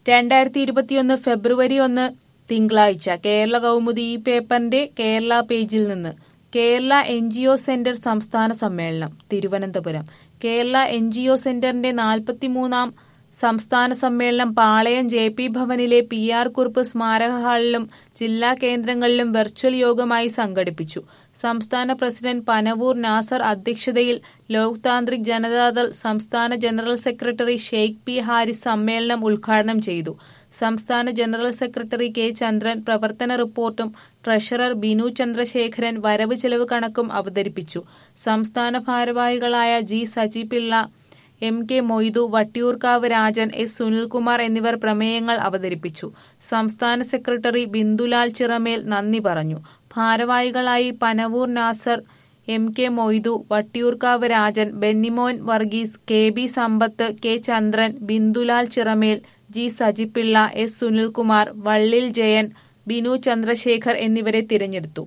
രണ്ടായിരത്തി ഇരുപത്തിയൊന്ന് ഫെബ്രുവരി ഒന്ന് തിങ്കളാഴ്ച കേരള കൗമുദി ഈ പേപ്പറിന്റെ കേരള പേജിൽ നിന്ന് Kerala N G O center സംസ്ഥാന സമ്മേളനം Thiruvananthapuram Kerala N G O സെന്ററിന്റെ നാൽപ്പത്തിമൂന്നാം സംസ്ഥാന സമ്മേളനം പാളയം ജെ പി ഭവനിലെ പി ആർ കുറുപ്പ് സ്മാരക ഹാളിലും ജില്ലാ കേന്ദ്രങ്ങളിലും വെർച്വൽ യോഗമായി സംഘടിപ്പിച്ചു സംസ്ഥാന പ്രസിഡന്റ് പനവൂർ നാസർ അധ്യക്ഷതയിൽ ലോക് താന്ത്രിക് ജനതാദൾ സംസ്ഥാന general secretary Sheikh P Haris സമ്മേളനം ഉദ്ഘാടനം ചെയ്തു സംസ്ഥാന ജനറൽ സെക്രട്ടറി കെ ചന്ദ്രൻ പ്രവർത്തന റിപ്പോർട്ടും ട്രഷറർ ബിനു ചന്ദ്രശേഖരൻ വരവ് ചെലവ് കണക്കും അവതരിപ്പിച്ചു സംസ്ഥാന ഭാരവാഹികളായ G Saji Pillai M K Moythu Vattiyoorkavu Rajan S Sunilkumar എന്നിവർ പ്രമേയങ്ങൾ അവതരിപ്പിച്ചു സംസ്ഥാന സെക്രട്ടറി ബിന്ദുലാൽ ചിറമേൽ നന്ദി പറഞ്ഞു ഭാരവാഹികളായി Panavoor Nasar M K Moythu Vattiyoorkavu Rajan Bennymon Varghese K B Sampath K Chandran Bindulal Chiramel G Sajipillai S Sunilkumar Vallil Jayan Binu Chandrasekhar എന്നിവരെ തിരഞ്ഞെടുത്തു